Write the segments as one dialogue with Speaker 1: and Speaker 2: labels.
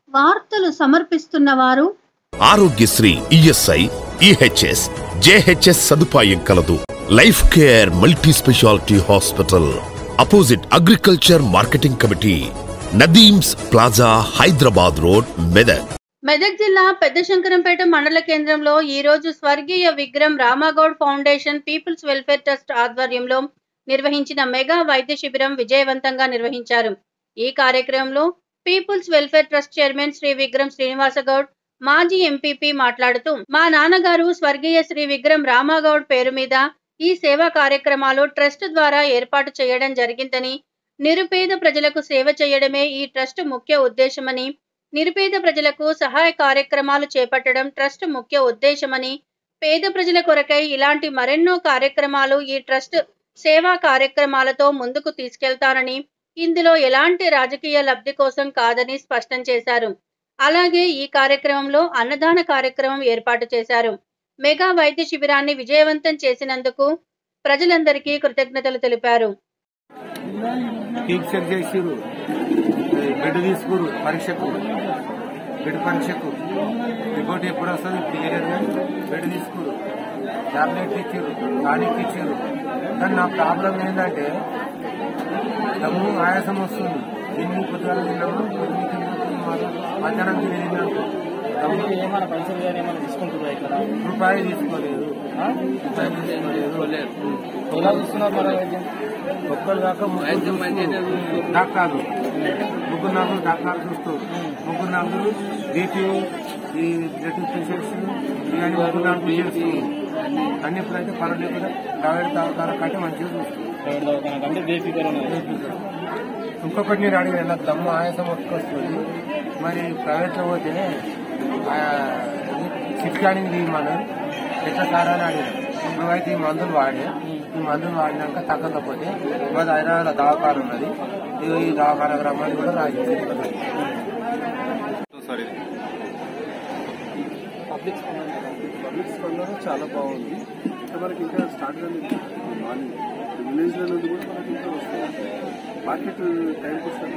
Speaker 1: వార్తలు సమర్పిస్తున్న వారు
Speaker 2: ఆరోగ్యశ్రీ ఈఎస్ఐ ఈహెచ్ఎస్ జేహెచ్ఎస్ సదుపాయం కలదు life care multi speciality hospital opposite agriculture marketing committee Nadeem's plaza Hyderabad road Medak
Speaker 1: Medak జిల్లా పెద్ద శంకరంపేట మండల కేంద్రంలో ఈ రోజు స్వర్గీయ Vigraham Ramagoud foundation people's welfare trust ఆధ్వర్యంలో నిర్వహించిన మెగా వైద్య శిబిరం విజయవంతంగా నిర్వహించారు ఈ కార్యక్రమంలో people's welfare trust chairman Shri Vigraham Srinivasagoud మాజీ ఎంపీపీ మాట్లాడుతూ మా నాన్నగారు స్వర్గీయ శ్రీ విగ్రహం రామాగౌడ్ పేరు మీద ఈ సేవా కార్యక్రమాలు ట్రస్ట్ ద్వారా ఏర్పాటు చేయడం జరిగిందని నిరుపేద ప్రజలకు సేవ చేయడమే ఈ ట్రస్ట్ ముఖ్య ఉద్దేశమని నిరుపేద ప్రజలకు సహాయ కార్యక్రమాలు చేపట్టడం ట్రస్ట్ ముఖ్య ఉద్దేశమని పేద ప్రజల కొరకై ఇలాంటి మరెన్నో కార్యక్రమాలు ఈ ట్రస్ట్ సేవా కార్యక్రమాలతో ముందుకు తీసుకెళ్తారని ఇందులో ఎలాంటి రాజకీయ లబ్ధి కోసం కాదని స్పష్టం చేశారు అలాగే ఈ కార్యక్రమంలో అన్నదాన కార్యక్రమం ఏర్పాటు చేశారు మెగా వైద్య శిబిరాన్ని విజయవంతం చేసినందుకు ప్రజలందరికీ కృతజ్ఞతలు తెలిపారు
Speaker 3: టీక్ చెక్ చేసిరు బెడ్ తీసుకురు పరీక్షకు బెడ్ పరీక్షకు రిపోర్ట్ ఎప్పుడు వస్తుంది తెలియదు కానీ బెడ్ తీసుకురు టాబ్లెట్ ఇచ్చారు టానిక్ ఇచ్చారు కానీ నా ప్రాబ్లం ఏంటంటే దమ్ము ఆయాసం వస్తుంది ఎన్ని పొద్దుగా తిన్నాము ఎన్ని తిన్నాము మధ్యాహ్నం తిని తిన్నాము దమ్ము
Speaker 4: ఏమైనా పైసలు కానీ ఏమైనా తీసుకుంటున్నా ఇక్కడ
Speaker 3: రూపాయి తీసుకోలేదు రూపాయి తీసుకోలేదు
Speaker 4: ఎలా చూస్తున్నారు మన వైద్యం
Speaker 3: ఒక్కరు దాకా ముగ్గురు డాక్టర్లు ముగ్గురు నలుగురు డాక్టర్లు చూస్తారు ముగ్గురు నలుగురు బీపీ ఈ బ్లడ్ పేషెంట్స్ ఇవన్నీ ముగ్గురు నాలుగు పేషెంట్స్ అన్ని అయితే పర్వాలేదు కూడా ప్రైవేట్ దవాఖాన కంటే మంచిగా చూస్తారు
Speaker 4: ప్రైవేట్ దవాఖాన కంటే బేసిక్
Speaker 3: ఇంకొకటి నేను అడిగాను నాకు దమ్ము ఆయాసం వస్తుంది మరి ప్రైవేట్లో పోతే చిట్కానికి తీయమన్నారు ఎట్లా సారా అని అడిగాను నువ్వైతే ఈ మందులు వాడి ఈ మందులు వాడినాక తగ్గకపోతే మాది హైదరాబాద్ దవాఖాన ఉన్నది ఇదిగో ఈ దవాఖానకు రమ్మని కూడా రాజు
Speaker 4: పబ్లిక్
Speaker 5: పబ్లిక్ స్పందన చాలా బాగుంది ఇంకా మనకి ఇంకా స్టార్ట్ కాలేదు మార్నింగ్ విలేజ్ లో నుండి కూడా మనకి ఇంకా వస్తుంది మార్కెట్ టైంకి వస్తుంది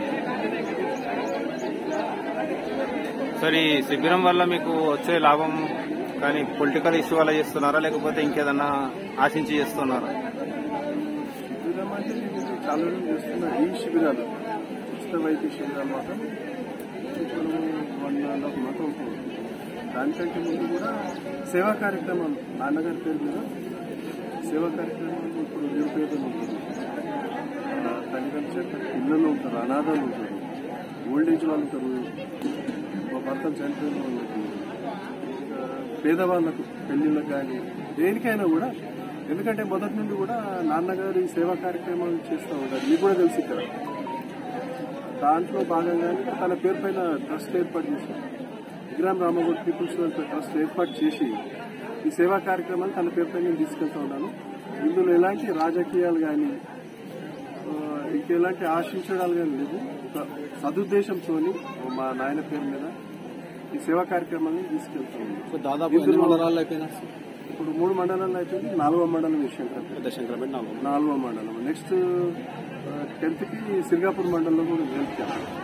Speaker 6: సార్ ఈ శిబిరం వల్ల మీకు వచ్చే లాభం కానీ పొలిటికల్ ఇష్యూ వల్ల చేస్తున్నారా లేకపోతే ఇంకేదన్నా ఆశించి చేస్తున్నారా
Speaker 5: శిబిరం అంటే నేను చాలా రోజులు చేస్తున్నా ఈ శిబిరాలు ఉచిత వైద్య శిబిరాలు మాత్రం మనము వన్ అండ్ హాఫ్ మంత్ అవుతుంది దానికంటే ముందు కూడా సేవా కార్యక్రమాలు నాన్నగారి పేరు మీద సేవా కార్యక్రమాలు ఇప్పుడు నిరుపేదలు ఉంటుంది ఆ, తల్లిదండ్రులు చేత పిల్లలు ఉంటారు అనాథలు ఉంటారు ఓల్డ్ ఏజ్ వాళ్ళు ఉంటారు మా భర్త చనిపోయిన వాళ్ళు ఉంటారు ఇంకా పేదవాళ్ళకు పెళ్లిళ్ళకు కానీ దేనికైనా కూడా ఎందుకంటే మొదటి నుండి కూడా నాన్నగారు ఈ సేవా కార్యక్రమాలు చేస్తూ ఉంటారు మీకు కూడా తెలుసు ఇక్కడ దాంట్లో భాగంగానే తన పేరు పైన ట్రస్ట్ ఏర్పాటు చేసి Vigram Ramagoud people's welfare trust ఏర్పాటు చేసి ఈ సేవా కార్యక్రమాలు తన పేరు పైన నేను తీసుకెళ్తా ఉన్నాను ఇందులో ఎలాంటి రాజకీయాలు కానీ ఇంకెలాంటి ఆశించడాలు కానీ లేవు ఒక సదుద్దేశంతో మా నాయన పేరు మీద ఈ సేవా కార్యక్రమాన్ని తీసుకెళ్తా ఉన్నాను
Speaker 4: దాదాపు ఎన్ని మండలాల్లో అయిపోయినా
Speaker 5: ఇప్పుడు మూడు మండలాలు అయిపోయింది నాలుగో మండలం విషయం
Speaker 4: పెద్ద శంకరపేట నాలుగు
Speaker 5: నాలుగో మండలం నెక్స్ట్ టెన్త్ కి సిరిగాపూర్ మండలంలో కూడా వెళ్తాం